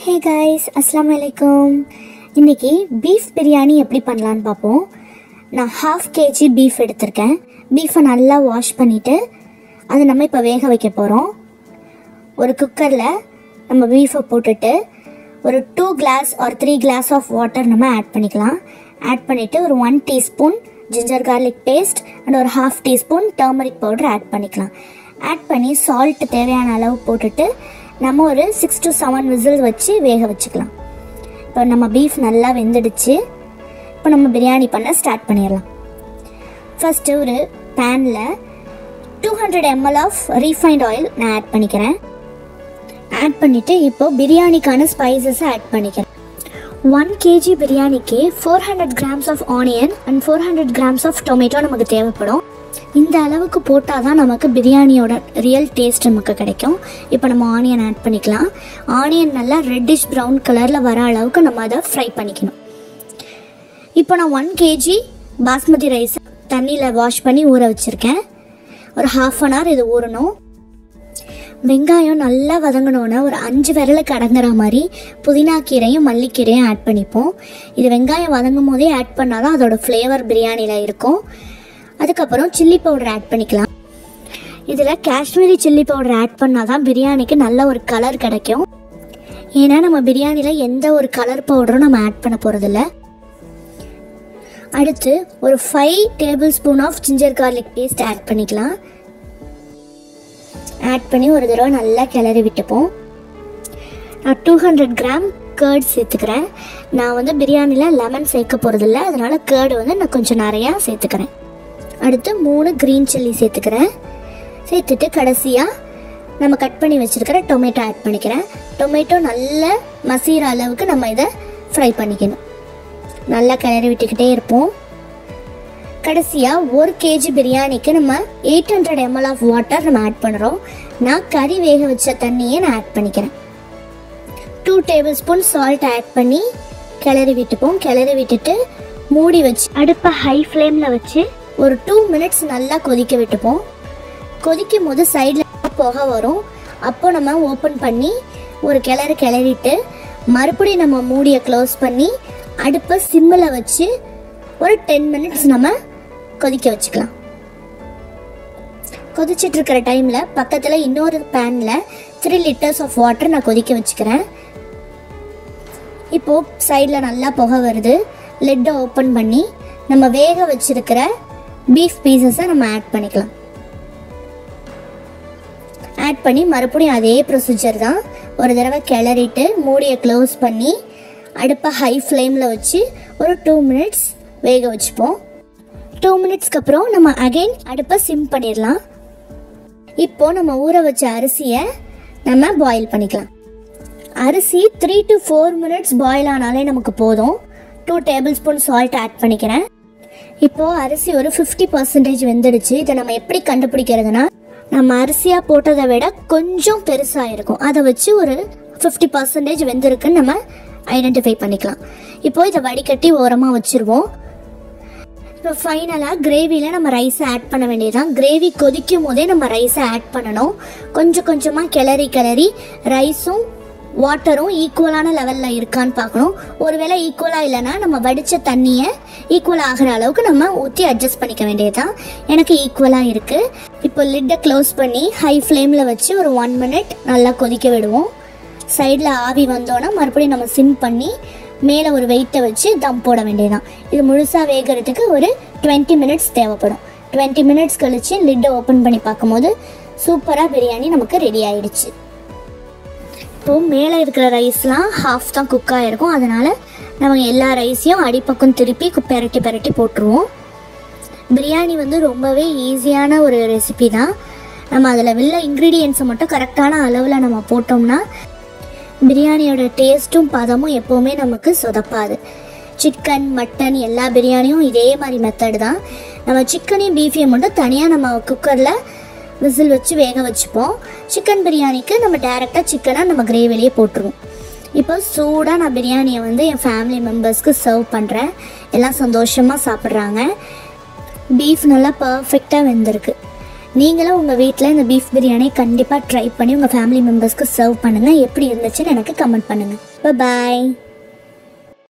hey guys அஸ்ஸலாமு அலைக்கும் இன்னைக்கு பீஃப் பிரியாணி எப்படி பண்ணலான்னு பார்ப்போம் நான் ஹாஃப் கேஜி பீஃப் எடுத்திருக்கேன் பீஃபை நல்லா வாஷ் பண்ணிவிட்டு அதை நம்ம இப்போ வேக வைக்க போகிறோம் ஒரு குக்கரில் நம்ம பீஃபை போட்டுட்டு ஒரு two glass or three glass of water நம்ம ஆட் பண்ணிக்கலாம் ஆட் பண்ணிவிட்டு ஒரு one teaspoon ginger garlic paste and ஒரு half teaspoon turmeric powder add பண்ணிக்கலாம் ஆட் பண்ணி சால்ட் தேவையான அளவு போட்டுட்டு நம்ம ஒரு சிக்ஸ் டு செவன் விசில் வச்சு வேக வச்சுக்கலாம் இப்போ நம்ம பீஃப் நல்லா வெந்துடுச்சு இப்போ நம்ம பிரியாணி பண்ண ஸ்டார்ட் பண்ணிடலாம் ஃபஸ்ட்டு ஒரு பேனில் two hundred ML of refined oil நான் ஆட் பண்ணிக்கிறேன் ஆட் பண்ணிவிட்டு இப்போ பிரியாணிக்கான ஸ்பைசஸை ஆட் பண்ணிக்கிறேன் ஒன் கேஜி பிரியாணிக்கு four hundred grams of onion and four hundred grams of tomato நமக்கு தேவைப்படும் இந்த அளவுக்கு போட்டால் தான் நமக்கு பிரியாணியோட ரியல் டேஸ்ட் நமக்கு கிடைக்கும் இப்போ நம்ம ஆனியன் ஆட் பண்ணிக்கலாம் ஆனியன் நல்லா ரெட்டிஷ் ப்ரௌன் கலரில் வர அளவுக்கு நம்ம அதை ஃப்ரை பண்ணிக்கணும் இப்போ நான் ஒன் கேஜி பாஸ்மதி ரைஸ் தண்ணியில் வாஷ் பண்ணி ஊற வச்சுருக்கேன் ஒரு ஹாஃப் அன் ஹவர் இது ஊறணும் வெங்காயம் நல்லா வதங்கினோன்னே ஒரு அஞ்சு விரலுக்கு அடங்குற மாதிரி புதினா கீரையும் மல்லிக்கீரையும் ஆட் பண்ணிப்போம் இது வெங்காயம் வதங்கும் போதே ஆட் பண்ணால் தான் அதோட ஃப்ளேவர் பிரியாணியில் இருக்கும் அதுக்கப்புறம் சில்லி பவுடர் ஆட் பண்ணிக்கலாம் இதில் காஷ்மீரி சில்லி பவுடர் ஆட் பண்ணால் தான் பிரியாணிக்கு நல்ல ஒரு கலர் கிடைக்கும் ஏன்னா நம்ம பிரியாணியில் எந்த ஒரு கலர் பவுடரும் நம்ம ஆட் பண்ண போகிறதில்ல அடுத்து ஒரு five tablespoon of ginger garlic paste add பண்ணிக்கலாம் ஆட் பண்ணி ஒரு தடவை நல்லா கிளறி விட்டுப்போம் நான் டூ ஹண்ட்ரட் கிராம் கேர்ட் சேர்த்துக்கிறேன் நான் வந்து பிரியாணியில் லெமன் சேர்க்க போகிறதில்ல அதனால் கேர்டு வந்து நான் கொஞ்சம் நிறையா சேர்த்துக்கிறேன் அடுத்து மூணு க்ரீன் சில்லி சேர்த்துக்கிறேன் சேர்த்துட்டு கடைசியாக நம்ம கட் பண்ணி வச்சுருக்கிற டொமேட்டோ ஆட் பண்ணிக்கிறேன் டொமேட்டோ நல்ல மசீர அளவுக்கு நம்ம இதை ஃப்ரை பண்ணிக்கணும் நல்லா கிளறி விட்டுக்கிட்டே இருப்போம் கடைசியாக ஒரு கேஜி பிரியாணிக்கு நம்ம eight hundred ML of water நம்ம ஆட் பண்ணுறோம் நான் கறி வேக வச்ச தண்ணியை நான் ஆட் பண்ணிக்கிறேன் two tablespoon salt add பண்ணி கிளறி விட்டுப்போம் கிளறி விட்டுட்டு மூடி வச்சு அடுப்பை ஹை ஃப்ளேமில் வச்சு ஒரு டூ மினிட்ஸ் நல்லா கொதிக்க விட்டுப்போம் கொதிக்கும் போது சைடில் புகை வரும் அப்போ நம்ம ஓப்பன் பண்ணி ஒரு கிளறு கிளறிட்டு மறுபடியும் நம்ம மூடியை க்ளோஸ் பண்ணி அடுப்பை சிம்மில் வச்சு ஒரு டென் மினிட்ஸ் நம்ம கொதிக்க வச்சுக்கலாம் கொதிச்சிட்டு இருக்கிற டைமில் பக்கத்தில் இன்னொரு பேனில் த்ரீ லிட்டர்ஸ் ஆஃப் வாட்டர் நான் கொதிக்க வச்சுக்கிறேன் இப்போது சைடில் நல்லா புகை வருது லெட்டை ஓப்பன் பண்ணி நம்ம வேக வச்சிருக்கிற பீஃப் பீசஸை நம்ம ஆட் பண்ணிக்கலாம் ஆட் பண்ணி மறுபடியும் அதே ப்ரொசீஜர் தான் ஒரு தடவை கிளறிட்டு மூடியை க்ளோஸ் பண்ணி அடுப்பை ஹை ஃப்ளேமில் வச்சு ஒரு டூ மினிட்ஸ் வேக வச்சுப்போம் டூ மினிட்ஸ்க்கு அப்புறம் நம்ம அகைன் அடுப்பை சிம் பண்ணிடலாம் இப்போ நம்ம ஊற வச்ச அரிசியை நம்ம பாயில் பண்ணிக்கலாம் அரிசி three to four minutes boil ஆனாலே நமக்கு போதும் two tablespoon salt add பண்ணிக்கிறேன் இப்போது அரிசி ஒரு ஃபிஃப்டி பர்சன்டேஜ் வெந்துடுச்சு இதை நம்ம எப்படி கண்டுபிடிக்கிறதுனா நம்ம அரிசியாக போட்டதை விட கொஞ்சம் பெருசாக இருக்கும் அதை வச்சு ஒரு ஃபிஃப்டி பர்சன்டேஜ் வெந்திருக்குன்னு நம்ம ஐடென்டிஃபை பண்ணிக்கலாம் இப்போ இதை வடிகட்டி ஓரமாக வச்சுருவோம் இப்போ ஃபைனலாக கிரேவியில் நம்ம ரைஸை ஆட் பண்ண வேண்டியதுதான் கிரேவி கொதிக்கும் போதே நம்ம ரைஸை ஆட் பண்ணணும் கொஞ்சம் கொஞ்சமாக கிளறி கிளறி ரைஸும் வாட்டரும் ஈக்குவலான லெவலில் இருக்கான்னு பார்க்கணும் ஒருவேளை ஈக்குவலாக இல்லைன்னா நம்ம வடித்த தண்ணியை ஈக்குவல் ஆகிற அளவுக்கு நம்ம ஊற்றி அட்ஜஸ்ட் பண்ணிக்க வேண்டியதுதான் எனக்கு ஈக்குவலாக இருக்குது இப்போ லிட்டை க்ளோஸ் பண்ணி ஹை ஃப்ளேமில் வச்சு ஒரு ஒன் மினிட் நல்லா கொதிக்க விடுவோம் சைடில் ஆவி வந்தோன்னா மறுபடியும் நம்ம சிம் பண்ணி மேலே ஒரு வெயிட்டை வச்சு தம் போட வேண்டியதுதான் இது முழுசாக வேகிறதுக்கு ஒரு டுவெண்ட்டி மினிட்ஸ் தேவைப்படும் டுவெண்ட்டி மினிட்ஸ் கழித்து லிட்டை ஓப்பன் பண்ணி பார்க்கும்போது சூப்பராக பிரியாணி நமக்கு ரெடி ஆயிடுச்சு இப்போது மேலே இருக்கிற ரைஸ்லாம் ஹாஃப் தான் குக் ஆகிருக்கும் அதனால் நம்ம எல்லா ரைஸையும் அடிப்பக்கம் திருப்பி கு- பெரட்டி பெரட்டி போட்டுருவோம் பிரியாணி வந்து ரொம்பவே ஈஸியான ஒரு ரெசிபி தான் நம்ம அதில் உள்ள இன்க்ரீடியன்ஸை மட்டும் கரெக்டான அளவில் நம்ம போட்டோம்னா பிரியாணியோட டேஸ்ட்டும் பதமும் எப்போவுமே நமக்கு சொதப்பாது சிக்கன் மட்டன் எல்லா பிரியாணியும் இதே மாதிரி மெத்தடு தான் நம்ம சிக்கனையும் பீஃபையும் மட்டும் தனியாக நம்ம குக்கரில் விசில் வச்சு வேக வச்சுப்போம் சிக்கன் பிரியாணிக்கு நம்ம டேரெக்டாக சிக்கனை நம்ம கிரேவிலேயே போட்டுருவோம் இப்போ சூடாக நான் பிரியாணியை வந்து என் ஃபேமிலி மெம்பர்ஸ்க்கு சர்வ் பண்ணுறேன் எல்லாம் சந்தோஷமாக சாப்பிட்றாங்க பீஃப் நல்லா பர்ஃபெக்டாக வெந்திருக்கு நீங்களும் உங்கள் வீட்டில் இந்த பீஃப் பிரியாணி கண்டிப்பாக ட்ரை பண்ணி உங்கள் ஃபேமிலி மெம்பர்ஸ்க்கு சர்வ் பண்ணுங்கள் எப்படி இருந்துச்சுன்னு எனக்கு கமெண்ட் பண்ணுங்கள் பாய்